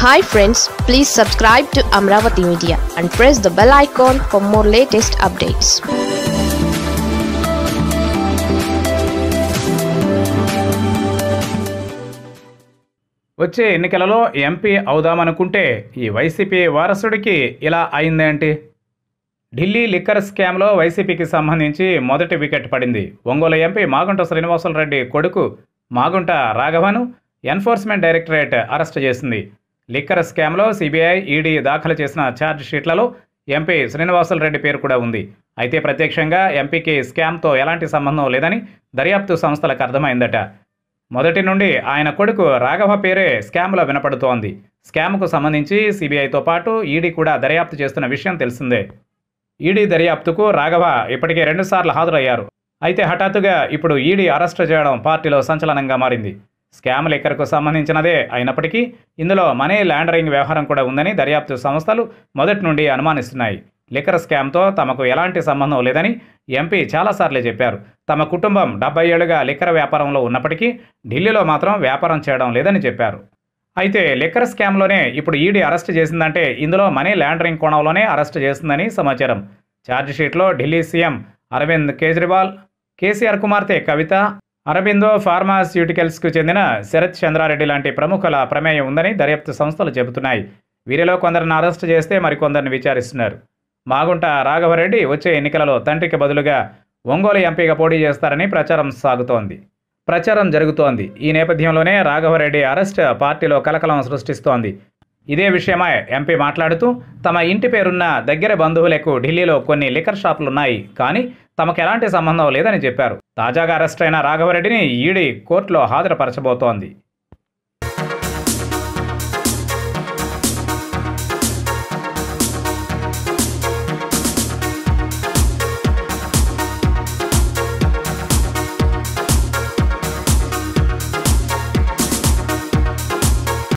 hi friends please subscribe to Amaravati media and press the bell icon for more latest updates వచ్చే ఎన్నికలలో MP అవుదామనుకుంటే ఈ YCP వారసుడికి ఇలా అయిందేంటి Delhi liquor స్కామ్లో వైసీపీకి సంబంధించి మొదటి వికెట్ పడింది ఒంగోలు ఎంపీ మాగుంట శ్రీనివాసులరెడ్డి కొడుకు మాగుంట రాఘవను ఎన్ఫోర్స్మెంట్ డైరెక్టరేట్ అరెస్ట్ చేసింది లిక్కర్ స్కామ్లో సిబిఐ ఈడీ దాఖలు చేసిన ఛార్జ్ షీట్లలో ఎంపీ శ్రీనివాసులరెడ్డి పేరు కూడా ఉంది అయితే ప్రత్యక్షంగా ఎంపీకి స్కామ్తో ఎలాంటి సంబంధం లేదని దర్యాప్తు సంస్థలకు అర్థమైందట మొదటి నుండి ఆయన కొడుకు రాఘవ పేరే స్కామ్లో వినపడుతోంది స్కామ్కు సంబంధించి సిబిఐతో పాటు ఈడీ కూడా దర్యాప్తు చేస్తున్న విషయం తెలిసిందే ఈడీ దర్యాప్తుకు రాఘవ ఇప్పటికే రెండుసార్లు హాజరయ్యారు అయితే హఠాత్తుగా ఇప్పుడు ఈడీ అరెస్టు చేయడం పార్టీలో సంచలనంగా మారింది స్కామ్ లిక్కర్కు సంబంధించినదే అయినప్పటికీ ఇందులో మనీ ల్యాండరింగ్ వ్యవహారం కూడా ఉందని దర్యాప్తు సంస్థలు మొదటి నుండి అనుమానిస్తున్నాయి లిక్కర్ స్కామ్తో తమకు ఎలాంటి సంబంధం లేదని ఎంపీ చాలాసార్లు చెప్పారు తమ కుటుంబం డెబ్బై ఏళ్లుగా లిక్కర్ వ్యాపారంలో ఉన్నప్పటికీ ఢిల్లీలో మాత్రం వ్యాపారం చేయడం లేదని చెప్పారు అయితే లిక్కర్ స్కామ్లోనే ఇప్పుడు ఈడీ అరెస్ట్ చేసిందంటే ఇందులో మనీ ల్యాండరింగ్ కోణంలోనే అరెస్ట్ చేసిందని సమాచారం ఛార్జ్ షీట్లో ఢిల్లీ సీఎం అరవింద్ కేజ్రీవాల్ కేసీఆర్ కుమార్తె కవిత అరబిందో ఫార్మాస్యూటికల్స్కు చెందిన శరత్ చంద్రారెడ్డి లాంటి ప్రముఖుల ప్రమేయం ఉందని దర్యాప్తు సంస్థలు చెబుతున్నాయి వీరిలో కొందరిని అరెస్ట్ చేస్తే మరికొందరిని విచారిస్తున్నారు మాగుంట రాఘవరెడ్డి వచ్చే ఎన్నికలలో తండ్రికి బదులుగా ఒంగోలు ఎంపీగా పోటీ చేస్తారని ప్రచారం సాగుతోంది ప్రచారం జరుగుతోంది ఈ నేపథ్యంలోనే రాఘవరెడ్డి అరెస్ట్ పార్టీలో కలకలం సృష్టిస్తోంది ఇదే విషయమై ఎంపీ మాట్లాడుతూ తమ ఇంటి పేరున్న దగ్గర బంధువులకు ఢిల్లీలో కొన్ని లిక్కర్ షాపులున్నాయి కానీ తమకు ఎలాంటి సంబంధం లేదని చెప్పారు తాజాగా అరెస్ట్ అయిన రాఘవరెడ్డిని ఈడీ కోర్టులో హాజరుపరచబోతోంది